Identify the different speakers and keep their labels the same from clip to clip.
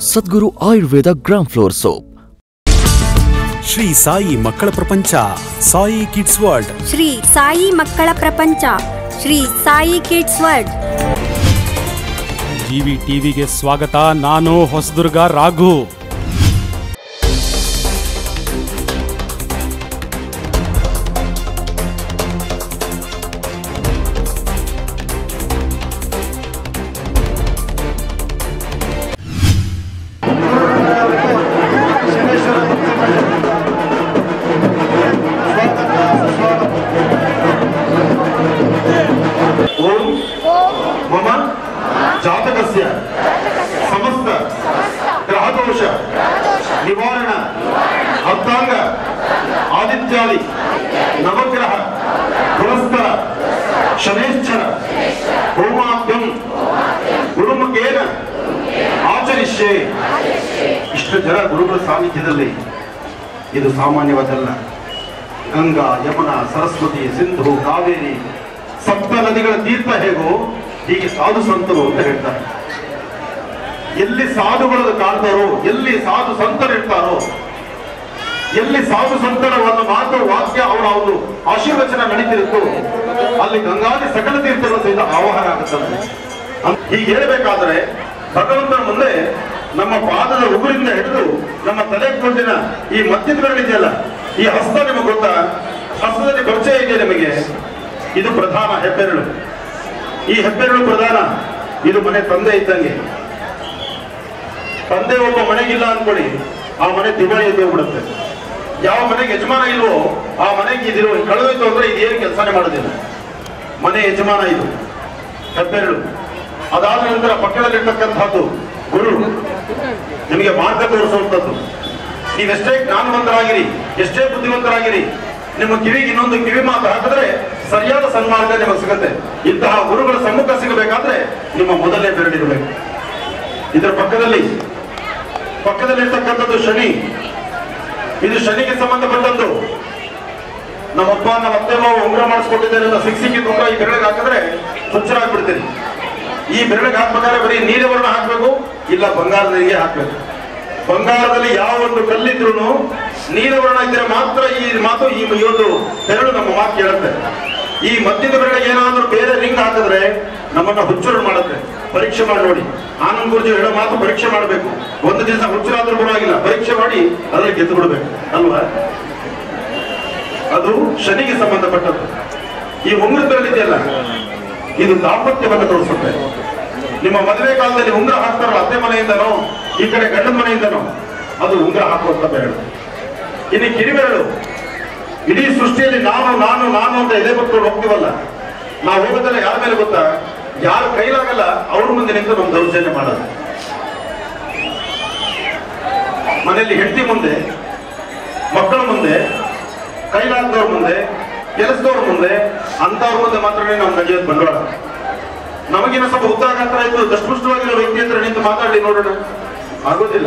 Speaker 1: ಸದ್ಗುರು Ayurveda gram flour soap
Speaker 2: Shri Sai ಮಕ್ಕಳ ಪ್ರಪಂಚ Sai kids world
Speaker 3: Shri Sai ಮಕ್ಕಳ ಪ್ರಪಂಚ Shri Sai kids world
Speaker 2: G V ಟಿವಿಗೆ ಸ್ವಾಗತ ನಾನು ಹೊಸದುರ್ಗ ರಾಘು
Speaker 4: ಓಂ ಮಮ ಜಾತಕಸ್ಯ ಸಮಸ್ತ ಗ್ರಹದೋಷ ನಿವಾರಣ ಅರ್ಥಾಂಗ ಆದಿತ್ಯಾದಿ ನವಗ್ರಹ ಪುರಸ್ತರ ಶನೇಶ್ಚರ ಹೋಮಾಭ್ಯಂ ಗುರುಮುಖೇನ ಆಚರಿಷ್ಯೆ ಇಷ್ಟು ಜನ ಗುರುಗಳ ಸಾನ್ನಿಧ್ಯದಲ್ಲಿ ಇದು ಸಾಮಾನ್ಯವಾದಲ್ಲ ಗಂಗಾ ಯಮುನಾ ಸರಸ್ವತಿ ಸಿಂಧು ಕಾವೇರಿ ಸಪ್ತ ನದಿಗಳ ತೀರ್ಥ ಹೇಗೋ ಹೀಗೆ ಸಾಧು ಸಂತರು ಅಂತ ಹೇಳ್ತಾರೆ ಎಲ್ಲಿ ಸಾಧುಗಳನ್ನು ಕಾಣ್ತಾರೋ ಎಲ್ಲಿ ಸಾಧು ಸಂತರು ಇರ್ತಾರೋ ಎಲ್ಲಿ ಸಾಧು ಸಂತರ ಒಂದು ಮಾತು ವಾಕ್ಯ ಅವರ ಒಂದು ಆಶೀರ್ವಚನ ನಡೀತಿರುತ್ತೋ ಅಲ್ಲಿ ಗಂಗಾದಿ ಸಕಲ ತೀರ್ಥಗಳ ಸಹಿತ ಆವಾಹನ ಆಗುತ್ತದೆ ಅಂತ ಹೀಗೆ ಹೇಳಬೇಕಾದ್ರೆ ಭಗವಂತನ ಮುಂದೆ ನಮ್ಮ ಪಾದದ ಉಗುರಿಂದ ಹಿಡಿದು ನಮ್ಮ ತಲೆ ಕೊಂಡಿನ ಈ ಮಧ್ಯದ ಬೆರಳಿದೆಯಲ್ಲ ಈ ಹಸ್ತ ನಿಮಗೆ ಗೊತ್ತಾ ಹಸ್ತದಲ್ಲಿ ಪರಿಚಯ ಇದೆ ನಿಮಗೆ ಇದು ಪ್ರಧಾನ ಹೆಬ್ಬೆರಳು ಈ ಹೆಬ್ಬೆರಳು ಪ್ರಧಾನ ಇದು ಮನೆ ತಂದೆ ಇದ್ದಂಗೆ ತಂದೆ ಒಬ್ಬ ಮನೆಗಿಲ್ಲ ಅನ್ಕೊಳ್ಳಿ ಆ ಮನೆ ದಿವಾಳಿ ಎದ್ದು ಹೋಗ್ಬಿಡುತ್ತೆ ಯಾವ ಮನೆಗೆ ಯಜಮಾನ ಇಲ್ವೋ ಆ ಮನೆಗೆ ಇದಿರೋ ಕಳೆದೋಯ್ತು ಅಂದ್ರೆ ಇದೇನು ಕೆಲಸನೇ ಮಾಡೋದಿಲ್ಲ ಮನೆ ಯಜಮಾನ ಇದು ಹೆಬ್ಬೆರಳು ಅದಾದ ನಂತರ ಪಕ್ಕದಲ್ಲಿರ್ತಕ್ಕಂಥದ್ದು ಗುರು ನಿಮಗೆ ಮಾರ್ಗ ತೋರಿಸುವಂಥದ್ದು ನೀವೆಷ್ಟೇ ಜ್ಞಾನವಂತರಾಗಿರಿ ಎಷ್ಟೇ ಬುದ್ಧಿವಂತರಾಗಿರಿ ನಿಮ್ಮ ಕಿವಿಗೆ ಇನ್ನೊಂದು ಕಿವಿ ಮಾತು ಹಾಕಿದ್ರೆ ಸರಿಯಾದ ಸನ್ಮಾರ್ಗ ನಿಮಗೆ ಸಿಗುತ್ತೆ ಇಂತಹ ಗುರುಗಳ ಸಮ್ಮುಖ ಸಿಗಬೇಕಾದ್ರೆ ನಿಮ್ಮ ಮೊದಲನೇ ಬೆರಳಿರಬೇಕು ಇದರ ಪಕ್ಕದಲ್ಲಿ ಪಕ್ಕದಲ್ಲಿರ್ತಕ್ಕಂಥದ್ದು ಶನಿ ಇದು ಶನಿಗೆ ಸಂಬಂಧಪಟ್ಟದ್ದು ನಮ್ಮಪ್ಪ ನಮ್ಮ ಅತ್ತೆ ಮಾವು ಉಂಗುರ ಮಾಡಿಸ್ಕೊಟ್ಟಿದ್ದಾರೆ ಅಂತ ಸಿಕ್ ಸಿಕ್ಕಿದ ಉಂಗುರ ಈ ಬೆರಳಿಗೆ ಹಾಕಿದ್ರೆ ಹುಚ್ಚರಾಗ್ಬಿಡ್ತೀರಿ ಈ ಬೆರಳಿಗೆ ಹಾಕ್ಬೇಕಾದ್ರೆ ಬರೀ ನೀಲವರ್ಣ ಹಾಕ್ಬೇಕು ಇಲ್ಲ ಬಂಗಾರದಲ್ಲಿ ಹಾಕ್ಬೇಕು ಬಂಗಾರದಲ್ಲಿ ಯಾವ ಒಂದು ಕಲ್ಲಿದ್ರು ನೀಲವರ್ಣ ಇದ್ದರೆ ಮಾತ್ರ ಈ ಮಾತು ಈ ಈ ಒಂದು ಬೆರಳು ನಮ್ಮ ಮಾತು ಕೇಳುತ್ತೆ ಈ ಮಧ್ಯದ ಬೆರಳಿಗೆ ಏನಾದ್ರೂ ಬೇರೆ ರಿಂಗ್ ಹಾಕಿದ್ರೆ ನಮ್ಮನ್ನ ಹುಚ್ಚರು ಮಾಡುತ್ತೆ ಪರೀಕ್ಷೆ ಮಾಡಿ ನೋಡಿ ಆನಂದ್ ಗುರುಜಿ ಹೇಳೋ ಮಾತು ಪರೀಕ್ಷೆ ಮಾಡಬೇಕು ಒಂದು ದಿವಸ ಹುಚ್ಚರಾದ್ರೂ ಪರವಾಗಿಲ್ಲ ಪರೀಕ್ಷೆ ಮಾಡಿ ಅದ್ರಲ್ಲಿ ಗೆದ್ದು ಬಿಡ್ಬೇಕು ಅಲ್ವಾ ಅದು ಶನಿಗೆ ಸಂಬಂಧಪಟ್ಟದ್ದು ಈ ಉಂಗುರದ ಬೆರಳಿದೆಯಲ್ಲ ಇದು ದಾಂಪತ್ಯವನ್ನು ತೋರಿಸುತ್ತೆ ನಿಮ್ಮ ಮದುವೆ ಕಾಲದಲ್ಲಿ ಉಂಗುರ ಹಾಕ್ತಾರಲ್ಲ ಅತ್ತೆ ಮನೆಯಿಂದನೋ ಈ ಕಡೆ ಗಂಡನ ಮನೆಯಿಂದನೋ ಅದು ಉಂಗುರ ಹಾಕುವಂತ ಬೆರಳು ಇನ್ನು ಕಿರಿಬೆರಳು ಇಡೀ ಸೃಷ್ಟಿಯಲ್ಲಿ ನಾನು ನಾನು ನಾನು ಅಂತ ಎದೆ ಕೊಟ್ಕೊಂಡು ಹೋಗ್ತೀವಲ್ಲ ನಾವು ಹೋಗೋದಲ್ಲ ಯಾರ ಮೇಲೆ ಗೊತ್ತಾ ಯಾರು ಕೈಲಾಗಲ್ಲ ಅವ್ರ ಮುಂದೆ ನಿಂತು ನಮ್ಮ ದೌರ್ಜನ್ಯ ಮಾಡೋದು ಮನೆಯಲ್ಲಿ ಹೆಂಡತಿ ಮುಂದೆ ಮಕ್ಕಳ ಮುಂದೆ ಕೈಲಾಗದವ್ರ ಮುಂದೆ ಕೆಲಸದವ್ರ ಮುಂದೆ ಅಂತವ್ರ ಮುಂದೆ ಮಾತ್ರನೇ ನಾವು ನಡೆಯೋದು ಬಂಡವಾಳ ನಮಗಿನ ಸ್ವಲ್ಪ ಉದ್ದಾಗಾತ್ರ ಇದ್ದು ದಷ್ಟಪುಷ್ಟವಾಗಿರೋ ವ್ಯಕ್ತಿ ಹತ್ರ ನಿಂತು ಮಾತಾಡಿ ನೋಡೋಣ ಆಗೋದಿಲ್ಲ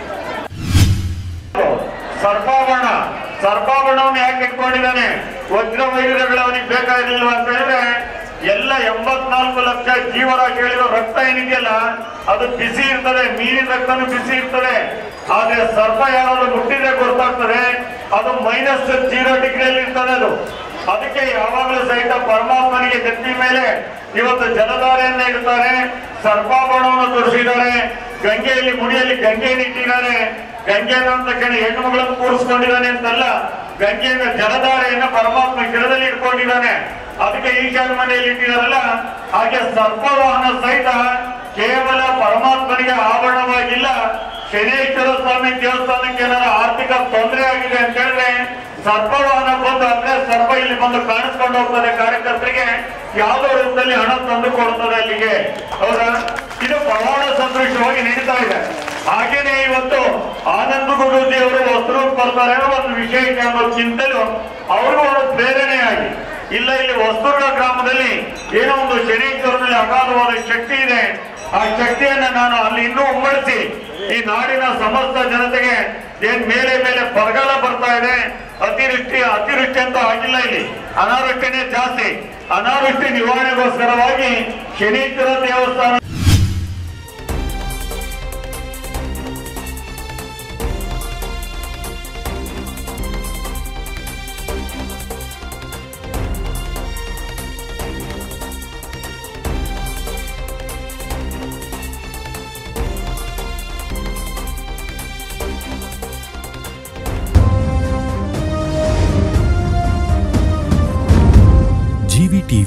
Speaker 5: ಸರ್ಪಾಭರಣ ಸರ್ಪಾಭರಣವನ್ನು ಯಾಕೆ ಇಟ್ಕೊಂಡಿದ್ದಾನೆ ವಜ್ರ ವೈರಗಳು ಅವನಿಗೆ ಬೇಕಾಗಿರ್ಲಿಲ್ಲ ಅಂತ ಹೇಳಿದ್ರೆ ಎಲ್ಲ ಎಂಬತ್ನಾಲ್ಕು ಲಕ್ಷ ಜೀವರಾಶಿಗಳಿರೋ ರಕ್ತ ಏನಿದೆಯಲ್ಲ ಅದು ಬಿಸಿ ಇರ್ತದೆ ಮೀನಿನ ರಕ್ತನೂ ಬಿಸಿ ಇರ್ತದೆ ಆದ್ರೆ ಸರ್ಪ ಯಾರಾದ್ರೂ ಮುಟ್ಟಿದ್ರೆ ಗೊತ್ತಾಗ್ತದೆ ಅದು ಮೈನಸ್ ಜೀರೋ ಡಿಗ್ರಿಯಲ್ಲಿ ಇರ್ತದೆ ಅದು ಅದಕ್ಕೆ ಯಾವಾಗಲೂ ಸಹಿತ ಪರಮಾತ್ಮನಿಗೆ ನೆತ್ತಿ ಮೇಲೆ ಇವತ್ತು ಜಲಧಾರೆಯನ್ನ ಇಡ್ತಾರೆ ಸರ್ಪಾಭರಣವನ್ನು ತೋರಿಸಿದ್ದಾರೆ ಗಂಗೆಯಲ್ಲಿ ಮುಡಿಯಲ್ಲಿ ಗಂಗೆಯನ್ನು ಇಟ್ಟಿದ್ದಾರೆ ಗಂಗೆ ಅಂದ ತಕ್ಷಣ ಹೆಣ್ಣು ಮಗಳನ್ನು ಕೂರಿಸ್ಕೊಂಡಿದ್ದಾನೆ ಅಂತಲ್ಲ ಗಂಗೆಯ ಜಲಧಾರೆಯನ್ನ ಪರಮಾತ್ಮ ಗಿಡದಲ್ಲಿ ಇಟ್ಕೊಂಡಿದ್ದಾನೆ ಅದಕ್ಕೆ ಈಶಾನ್ಯ ಮನೆಯಲ್ಲಿ ಇಟ್ಟಿದಾರಲ್ಲ ಹಾಗೆ ಸರ್ಪವಾಹನ ಸಹಿತ ಕೇವಲ ಪರಮಾತ್ಮನಿಗೆ ಆಭರಣವಾಗಿಲ್ಲ ಶನೇಶ್ವರ ಸ್ವಾಮಿ ದೇವಸ್ಥಾನಕ್ಕೆ ಏನಾರ ಆರ್ಥಿಕ ತೊಂದರೆ ಆಗಿದೆ ಅಂತ ಹೇಳಿದ್ರೆ ಸರ್ಪವಾಹನ ಬಂದು ಅಂದ್ರೆ ಸರ್ಪ ಇಲ್ಲಿ ಬಂದು ಕಾಣಿಸ್ಕೊಂಡು ಹೋಗ್ತದೆ ಕಾರ್ಯಕರ್ತರಿಗೆ ಯಾವುದೋ ರೂಪದಲ್ಲಿ ಹಣ ತಂದು ಕೊಡ್ತದೆ ಅಲ್ಲಿಗೆ ಹೌದಾ ಇದು ಪ್ರಮಾಣ ಸದೃಶವಾಗಿ ನಡೀತಾ ಇದೆ ಹಾಗೇನೆ ಇವತ್ತು ಆನಂದ ಗುರೂಜಿ ಅವರು ವಸ್ತು ಬರ್ತಾರೆ ಅನ್ನೋ ಒಂದು ವಿಷಯ ಇದೆ ಅನ್ನೋ ಚಿಂತಲು ಅವ್ರಿಗೂ ಒಂದು ಪ್ರೇರಣೆಯಾಗಿ ಇಲ್ಲ ಇಲ್ಲಿ ವಸ್ತುರ್ಗ ಗ್ರಾಮದಲ್ಲಿ ಏನೋ ಒಂದು ಶನೀಶ್ವರನಲ್ಲಿ ಅಗಾಧವಾದ ಶಕ್ತಿ ಇದೆ ಆ ಶಕ್ತಿಯನ್ನ ನಾನು ಅಲ್ಲಿ ಇನ್ನೂ ಉಮ್ಮಳಿಸಿ ಈ ನಾಡಿನ ಸಮಸ್ತ ಜನತೆಗೆ ಏನ್ ಮೇಲೆ ಮೇಲೆ ಬರಗಾಲ ಬರ್ತಾ ಇದೆ ಅತಿವೃಷ್ಟಿ ಅತಿವೃಷ್ಟಿ ಅಂತ ಆಗಿಲ್ಲ ಇಲ್ಲಿ ಅನಾವೃಷ್ಟಿನೇ ಜಾಸ್ತಿ ಅನಾವೃಷ್ಟಿ ನಿವಾರಣೆಗೋಸ್ಕರವಾಗಿ ಶನೀಶ್ವರ ದೇವಸ್ಥಾನ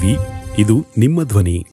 Speaker 2: ಟಿವಿ ಇದು ನಿಮ್ಮ ಧ್ವನಿ